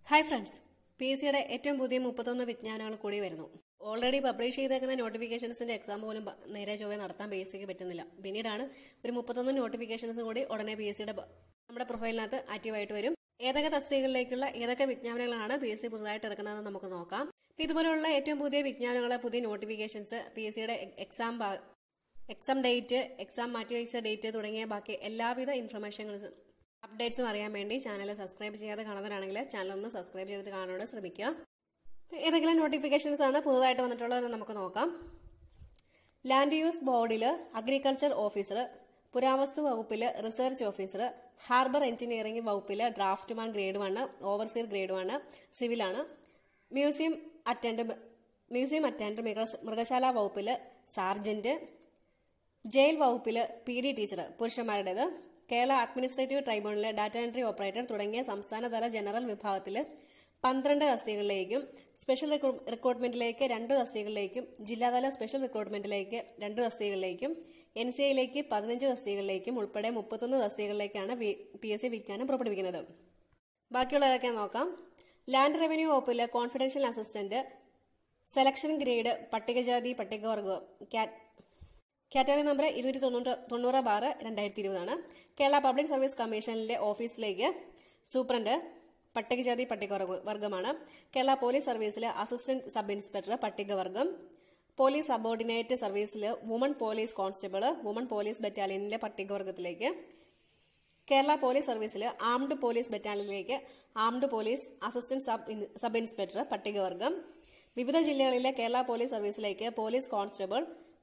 hi friends P S സിയുടെ ഏറ്റവും പുതിയ മുപ്പത്തൊന്ന് വിജ്ഞാനങ്ങൾ കൂടി വരുന്നു ഓൾറെഡി പബ്ലിഷ് ചെയ്തേക്കുന്ന നോട്ടിഫിക്കേഷൻസിന്റെ എക്സാം പോലും പ- നേരെ ചൊവ്വേ നടത്താൻ പി എസ് സിക്ക് പറ്റുന്നില്ല പിന്നീടാണ് ഒരു മുപ്പത്തൊന്ന് നോട്ടിഫിക്കേഷൻസ് കൂടി ഉടനെ പി എസ് സിയുടെ നമ്മുടെ പ്രൊഫൈലിനകത്ത് ആക്റ്റീവായിട്ട് വരും ഏതൊക്കെ തസ്തികകളിലേക്കുള്ള ഏതൊക്കെ വിജ്ഞാപനങ്ങളാണ് പി എസ് സി പുതുതായിട്ട് ഇറക്കുന്നതെന്ന് നമുക്ക് നോക്കാം അപ്പൊ ഇതുപോലുള്ള ഏറ്റവും പുതിയ വിജ്ഞാനങ്ങൾ പുതിയ നോട്ടിഫിക്കേഷൻസ് പി എസ് സിയുടെ എക്സാം എക്സാം ഡേറ്റ് എക്സാം മാറ്റിവെച്ച ഡേറ്റ് തുടങ്ങിയ ബാക്കി എല്ലാവിധ ഇൻഫർമേഷൻസും അപ്ഡേറ്റ്സും അറിയാൻ വേണ്ടി ചാനൽ സബ്സ്ക്രൈബ് ചെയ്യാതെ കാണുന്നവരാണെങ്കിൽ ചാനൽ ഒന്ന് സബ്സ്ക്രൈബ് ചെയ്തിട്ട് കാണാനോട് ശ്രമിക്കുക ഏതെങ്കിലും നോട്ടിഫിക്കേഷൻസ് ആണ് പുതുതായിട്ട് വന്നിട്ടുള്ളത് നമുക്ക് നോക്കാം ലാൻഡ് യൂസ് ബോർഡിൽ അഗ്രികൾച്ചർ ഓഫീസർ പുരാവസ്തു വകുപ്പിൽ റിസർച്ച് ഓഫീസർ ഹാർബർ എഞ്ചിനീയറിംഗ് വകുപ്പിൽ draftsman grade one overseer grade one സിവിലാണ് മ്യൂസിയം അറ്റൻഡ് മ്യൂസിയം അറ്റൻഡ് മൃഗ- മൃഗശാല വകുപ്പിൽ സാർജന്റ് ജയിൽ വകുപ്പിൽ പി ഡി ടീച്ചർ പുരുഷന്മാരുടേത് കേരള അഡ്മിനിസ്ട്രേറ്റീവ് ട്രൈബ്യൂണലിലെ ഡാറ്റ എൻട്രി ഓപ്പറേറ്റർ തുടങ്ങിയ സംസ്ഥാനതല ജനറൽ വിഭാഗത്തിൽ പന്ത്രണ്ട് തസ്തികകളിലേക്കും സ്പെഷ്യൽ റിക്രൂ- റിക്രൂട്ട്മെന്റിലേക്ക് രണ്ട് തസ്തികകളിലേക്കും ജില്ലാതല സ്പെഷ്യൽ റിക്രൂട്ട്മെന്റിലേക്ക് രണ്ട് തസ്തികകളിലേക്കും എൻ സി ഐയിലേക്ക് പതിനഞ്ച് തസ്തികകളിലേക്കും ഉൾപ്പെടെ മുപ്പത്തൊന്ന് തസ്തികകളിലേക്കാണ് പി എസ് സി വിജ്ഞാനം പുറപ്പെടുവിക്കുന്നത് ബാക്കിയുള്ളതൊക്കെ നോക്കാം ലാൻഡ് റവന്യൂ വകുപ്പിലെ കോൺഫിഡൻഷ്യൽ അസിസ്റ്റന്റ് സെലക്ഷൻ ഗ്രേഡ് പട്ടികജാതി പട്ടികവർഗം കാ- കാറ്റഗറി നമ്പർ ഇരുന്നൂറ്റി തൊണ്ണൂറ് തൊണ്ണൂറ് ബാറ് രണ്ടായിരത്തി ഇരുപതാണ് കേരള പബ്ലിക് സർവീസ് കമ്മീഷനിലെ ഓഫീസിലേക്ക് സൂപ്രണ്ട് പട്ടികജാതി പട്ടികവർഗ വർഗമാണ് കേരള പോലീസ് സർവീസിലെ അസിസ്റ്റന്റ് സബ് ഇൻസ്പെക്ടർ പട്ടികവർഗം പോലീസ് സബോർഡിനേറ്റ് സർവീസിൽ woman police constable woman police ബറ്റാലിയനിലെ പട്ടികവർഗത്തിലേക്ക് കേരള പോലീസ് സർവീസിൽ ആംഡ് പോലീസ് ബറ്റാലിയനിലേക്ക് ആംഡ് പോലീസ് അസിസ്റ്റന്റ് സബ് ഇൻ- സബ് ഇൻസ്പെക്ടർ പട്ടികവർഗം വിവിധ ജില്ലകളിലെ കേരള പോലീസ് സർവീസിലേക്ക് പോലീസ് കോൺസ്റ്റബിൾ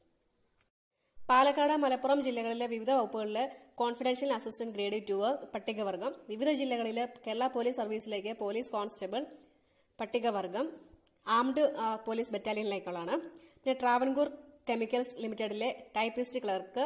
പാലക്കാട് മലപ്പുറം ജില്ലകളിലെ വിവിധ വകുപ്പുകളിലെ കോൺഫിഡൻഷ്യൽ അസിസ്റ്റന്റ് ഗ്രേഡ് ടു പട്ടികവർഗം വിവിധ ജില്ലകളിലെ കേരള പോലീസ് സർവീസിലേക്ക് പോലീസ് കോൺസ്റ്റബിൾ പട്ടികവർഗം ആംഡ് ആ, പോലീസ് ബറ്റാലിയനിലേക്കുള്ളതാണ് പിന്നെ ട്രാവൻകൂർ കെമിക്കൽസ് ലിമിറ്റഡിലെ typist clerk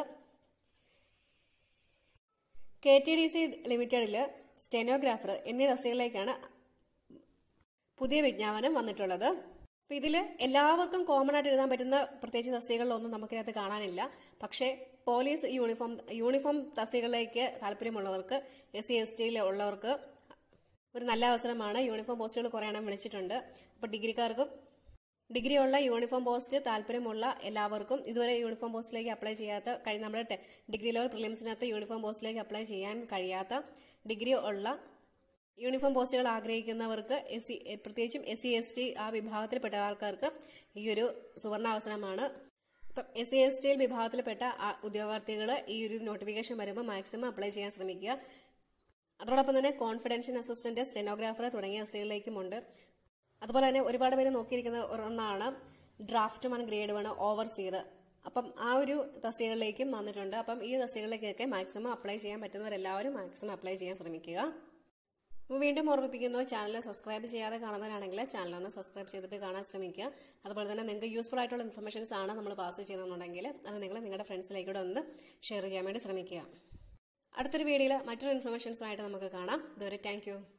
K T D C ലിമിറ്റഡിൽ സ്റ്റെനോഗ്രാഫർ എന്നീ തസ്തികകളിലേക്കാണ് പുതിയ വിജ്ഞാപനം വന്നിട്ടുള്ളത് അപ്പൊ ഇതില് എല്ലാവർക്കും കോമൺ ആയിട്ട് എഴുതാൻ പറ്റുന്ന പ്രത്യേകിച്ച് തസ്തികകളിലൊന്നും നമുക്കിനകത്ത് കാണാനില്ല പക്ഷേ പോലീസ് യൂണിഫോം യൂണിഫോം തസ്തികകളിലേക്ക് താല്പര്യമുള്ളവർക്ക് എസ് സി എസ് ടിയിൽ ഉള്ളവർക്ക് ഒരു നല്ല അവസരമാണ് യൂണിഫോം പോസ്റ്റുകൾ കുറെ എണ്ണം വിളിച്ചിട്ടുണ്ട് അപ്പൊ ഡിഗ്രിക്കാർക്കും ഡിഗ്രി ഉള്ള യൂണിഫോം പോസ്റ്റ് താല്പര്യമുള്ള എല്ലാവർക്കും ഇതുവരെ യൂണിഫോം പോസ്റ്റിലേക്ക് അപ്ലൈ ചെയ്യാത്ത കഴിഞ്ഞ നമ്മുടെ ടെ- ഡിഗ്രി ലെവൽ പ്രിലിംസിനകത്ത് യൂണിഫോം പോസ്റ്റിലേക്ക് അപ്ലൈ ചെയ്യാൻ കഴിയാത്ത ഡിഗ്രി ഉള്ള യൂണിഫോം പോസ്റ്റുകൾ ആഗ്രഹിക്കുന്നവർക്ക് എസ് സി പ്രത്യേകിച്ചും എസ് സി എസ് ടി ആ വിഭാഗത്തിൽപ്പെട്ട ആൾക്കാർക്ക് ഈ ഒരു സുവർണാവസരമാണ് ഇപ്പം എസ് സി എസ് ടി വിഭാഗത്തിൽപ്പെട്ട ആ ഉദ്യോഗാർത്ഥികൾ ഈ ഒരു നോട്ടിഫിക്കേഷൻ വരുമ്പോൾ മാക്സിമം അപ്ലൈ ചെയ്യാൻ ശ്രമിക്കുക അതോടൊപ്പം തന്നെ കോൺഫിഡൻഷ്യൽ അസിസ്റ്റന്റ് സ്റ്റെനോഗ്രാഫർ തുടങ്ങിയ തസ്തികകളിലേക്കുമുണ്ട് അതുപോലെ തന്നെ ഒരുപാട് പേര് നോക്കിയിരിക്കുന്ന ഒന്നാണ് draft one grade one overseer അപ്പം ആ ഒരു തസ്തികകളിലേക്കും വന്നിട്ടുണ്ട് അപ്പം ഈ തസ്തികകളിലേക്കൊക്കെ മാക്സിമം അപ്ലൈ ചെയ്യാൻ പറ്റുന്നവരെല്ലാവരും മാക്സിമം അപ്ലൈ ചെയ്യാൻ ശ്രമിക്കുക അപ്പോൾ വീണ്ടും ഓർമ്മിപ്പിക്കുന്നു ചാനൽ സബ്സ്ക്രൈബ് ചെയ്യാതെ കാണുന്നവരാണെങ്കിൽ ചാനൽ ഒന്ന് സബ്സ്ക്രൈബ് ചെയ്തിട്ട് കാണാൻ ശ്രമിക്കുക അതുപോലെ തന്നെ നിങ്ങൾക്ക് യൂസ്ഫുൾ ആയിട്ടുള്ള ഇൻഫർമേഷൻസ് ആണ് നമ്മൾ പാസ് ചെയ്യുന്നുണ്ടെങ്കിൽ അത് നിങ്ങൾ നിങ്ങളുടെ ഫ്രണ്ട്സിലേക്കൂടെ ഒന്ന് ഷെയർ ചെയ്യാൻ വേണ്ടി ശ്രമിക്കുക അടുത്തൊരു വീഡിയോയിൽ മറ്റൊരു ഇൻഫർമേഷൻസുമായിട്ട് നമുക്ക് കാണാം ഇതുവരെ താങ്ക്